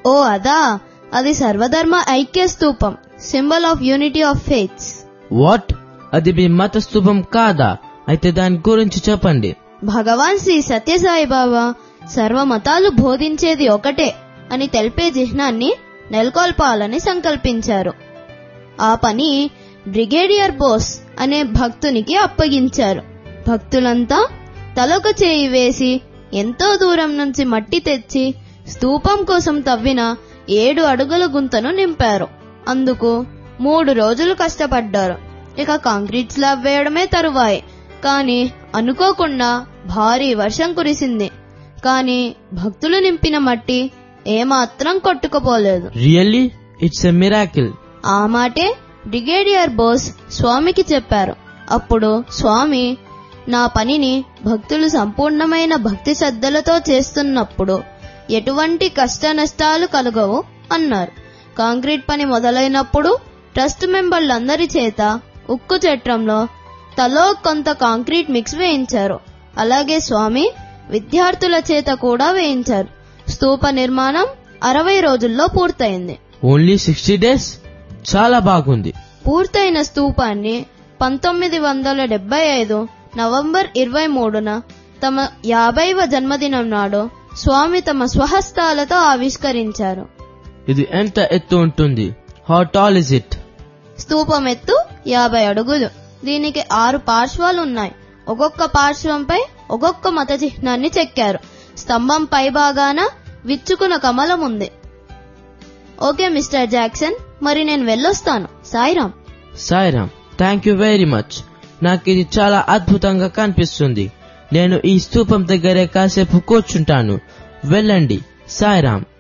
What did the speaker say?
ఓ అదా అది సర్వధర్మ ఐక్య స్తూపం symbol of unity of faiths what అది మీ మత స్థూపం కాదా అయితే దాని గురించి చెప్పండి భగవాన్ శ్రీ సత్యసాయి బాబా సర్వ మతాలు బోధించేది ఒకటే అని తెలిపే చిహ్నాన్ని నెలకొల్పాలని సంకల్పించారు ఆ పని బ్రిగేడియర్ బోస్ అనే భక్తునికి అప్పగించారు భక్తులంతా తలొక చేయి వేసి ఎంతో దూరం నుంచి మట్టి తెచ్చి స్తూపం కోసం తవ్విన ఏడు అడుగుల గుంతను నింపారు అందుకు మూడు రోజులు కష్టపడ్డారు ఇక కాంక్రీట్ స్లాబ్ వేయడమే తరువాయి కాని అనుకోకుండా భారీ వర్షం కురిసింది కాని భక్తులు నింపిన మట్టి ఏమాత్రం కొట్టుకుపోలేదు రియల్లీ ఇట్స్ ఎ మిరాకిల్ ఆ మాటే బ్రిగేడియర్ బోస్ స్వామికి చెప్పారు అప్పుడు స్వామి నా పనిని భక్తులు సంపూర్ణమైన భక్తి శ్రద్ధలతో చేస్తున్నప్పుడు ఎటువంటి కష్ట నష్టాలు కలగవు అన్నారు కాంక్రీట్ పని మొదలైనప్పుడు ట్రస్ట్ మెంబర్లందరి చేత ఉక్కు చట్రంలో తలో కొంత కాంక్రీట్ మిక్స్ వేయించారు అలాగే స్వామి విద్యార్థుల చేత కూడా వేయించారు స్తూప నిర్మాణం అరవై రోజుల్లో పూర్తయింది ఓన్లీ సిక్స్టీ డేస్ చాలా బాగుంది పూర్తయిన స్తూపాన్ని పంతొమ్మిది వందల డెబ్బై ఐదు నవంబర్ ఇరవై మూడున తమ యాభైవ జన్మదినం నాడు స్వామి తమ స్వహస్తాలతో ఆవిష్కరించారు ఇది ఎంత ఎత్తు ఉంటుంది హౌ టాల్ ఇస్ ఇట్ స్తూపం ఎత్తు యాభై అడుగులు దీనికి ఆరు పార్శ్వాలు ఉన్నాయి ఒక్కొక్క పార్శ్వంపై ఒక్కొక్క మత చిహ్నాన్ని చెక్కారు స్తంభం పై భాగాన విచ్చుకున్న కమలం ఉంది ఓకే మిస్టర్ జాక్సన్ మరి నేను వెళ్ళొస్తాను Sairam Sairam thank you very much నాకు ఇది చాలా అద్భుతంగా కనిపిస్తుంది నేను ఈ స్తూపం దగ్గరే కాసేపు కూర్చుంటాను వెళ్ళండి సాయిరామ్